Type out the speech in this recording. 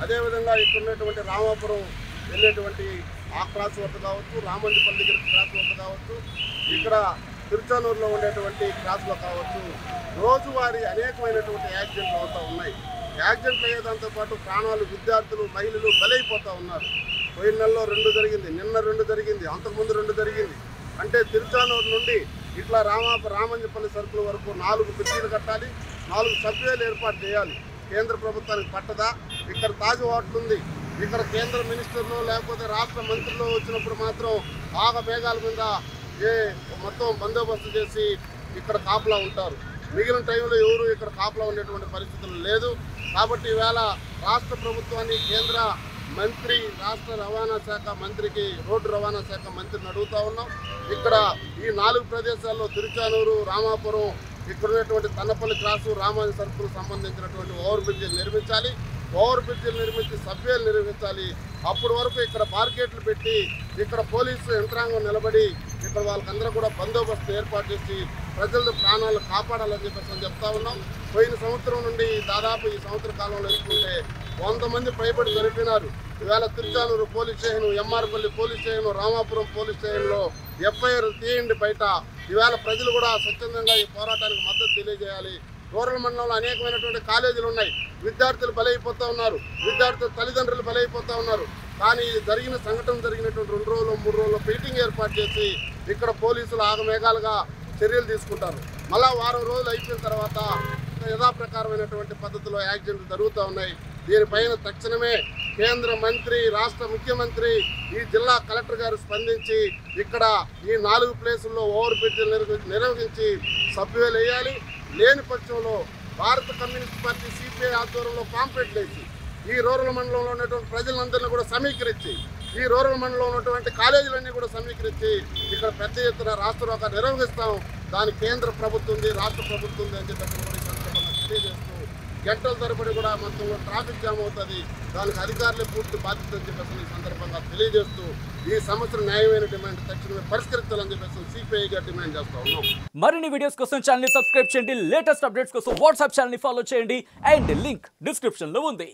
అదేవిధంగా ఇక్కడ ఉన్నటువంటి రామాపురం వెళ్ళేటువంటి ఆ క్రాస్ వద్ద కావచ్చు రామందిపల్లి దగ్గర క్రాస్ వద్ద కావచ్చు ఇక్కడ తిరుచానూరులో ఉండేటువంటి క్రాస్లో కావచ్చు రోజువారీ అనేకమైనటువంటి యాక్సిడెంట్లు అవుతూ ఉన్నాయి యాక్సిడెంట్లు అయ్యేదాంతో పాటు ప్రాణాలు విద్యార్థులు మహిళలు బలైపోతూ ఉన్నారు పోయిన నెలలో రెండు జరిగింది నిన్న రెండు జరిగింది అంతకుముందు రెండు జరిగింది అంటే తిరుచానూరు నుండి ఇట్లా రామాప రామంజపల్లి సర్కిల్ వరకు నాలుగు బ్రిడ్జీలు కట్టాలి నాలుగు సభ్యులు ఏర్పాటు చేయాలి కేంద్ర ప్రభుత్వానికి పట్టదా ఇక్కడ తాజ్ హోటల్ ఉంది ఇక్కడ కేంద్ర మినిస్టర్లు లేకపోతే రాష్ట్ర మంత్రులు వచ్చినప్పుడు మాత్రం ఆగ మేఘాల మీద ఏ మొత్తం బందోబస్తు చేసి ఇక్కడ కాపలా ఉంటారు మిగిలిన టైంలో ఎవరు ఇక్కడ కాపలా ఉండేటువంటి పరిస్థితులు లేదు కాబట్టి ఈవేళ రాష్ట్ర ప్రభుత్వాన్ని కేంద్ర మంత్రి రాష్ట్ర రవాణా శాఖ మంత్రికి రోడ్డు రవాణా శాఖ మంత్రిని అడుగుతా ఉన్నాం ఇక్కడ ఈ నాలుగు ప్రదేశాల్లో తిరుచానూరు రామాపురం ఇక్కడ ఉన్నటువంటి తన్నపల్లి క్రాసు రామాజ సర్కుల్ సంబంధించినటువంటి ఓవర్ బ్రిడ్జిలు నిర్మించాలి ఓవర్ బ్రిడ్జిలు నిర్మించి సభ్యులు నిర్మించాలి అప్పటి వరకు ఇక్కడ మార్కెట్లు పెట్టి ఇక్కడ పోలీసు యంత్రాంగం నిలబడి ఇక్కడ వాళ్ళకందరూ కూడా బందోబస్తు ఏర్పాటు చేసి ప్రజల ప్రాణాలు కాపాడాలని చెప్పేసి అని చెప్తా ఉన్నాం పోయిన సంవత్సరం నుండి దాదాపు ఈ సంవత్సర కాలంలో వేసుకుంటే వంద మంది పైబడి చనిపోయినారు ఈవేళ Tiruchanur police station MR Palli police station Ramapuram police స్టేషన్లో ఎఫ్ఐఆర్ తీయండి బయట ఈవేళ ప్రజలు కూడా స్వచ్ఛందంగా ఈ పోరాటానికి మద్దతు తెలియజేయాలి రూరల్ మండలంలో అనేకమైనటువంటి కాలేజీలు ఉన్నాయి విద్యార్థులు బలైపోతూ ఉన్నారు విద్యార్థుల తల్లిదండ్రులు బలైపోతూ ఉన్నారు కానీ ఇది జరిగిన సంఘటన జరిగినటువంటి రెండు రోజులు మూడు రోజులు మీటింగ్ ఏర్పాటు చేసి ఇక్కడ పోలీసులు ఆగమేఘాలుగా చర్యలు తీసుకుంటారు మళ్ళా వారం రోజులు అయిపోయిన తర్వాత యథాప్రకారమైనటువంటి పద్ధతిలో యాక్సిడెంట్లు జరుగుతూ ఉన్నాయి దీనిపైన తక్షణమే కేంద్ర మంత్రి రాష్ట్ర ముఖ్యమంత్రి ఈ జిల్లా కలెక్టర్ గారు స్పందించి ఇక్కడ ఈ నాలుగు ప్లేసుల్లో ఓవర్ బ్రిడ్జ్లు నిర్వ- నిర్వహించి సభ్యులు వేయాలి లేని పక్షంలో భారత కమ్యూనిస్ట్ పార్టీ సిపిఐ ఆధ్వర్యంలో పాంప్లెట్లు వేసి ఈ రూరల్ మండలంలో ఉన్నటువంటి ప్రజలందరినీ కూడా సమీకరించి ఈ రూరల్ మండలంలో ఉన్నటువంటి కాలేజీలన్నీ కూడా సమీకరించి ఇక్కడ పెద్ద ఎత్తున రాష్ట్ర రోక నిర్వహిస్తాం దాని కేంద్ర ప్రభుత్వం ఉంది రాష్ట్ర ప్రభుత్వం ఉంది అని చెప్పి కూడా ఈ సందర్భంగా తెలియజేస్తూ గంటల తరబడి కూడా మొత్తం కూడా ట్రాఫిక్ జామ్ అవుతుంది దానికి అధికారులే పూర్తి బాధ్యత అని చెప్పేసి ఈ సందర్భంగా తెలియజేస్తూ ఈ సమస్యను న్యాయమైన డిమాండ్ తక్షణమే పరిష్కరించాలని చెప్పేసి సిపిఐగా డిమాండ్ చేస్తా ఉన్నాం మరిన్ని వీడియోస్ కోసం ఛానల్ ని సబ్స్క్రైబ్ చేయండి లేటెస్ట్ అప్డేట్స్ కోసం వాట్సాప్ ఛానల్ ని ఫాలో చేయండి అండ్ లింక్ డిస్క్రిప్షన్ లో ఉంది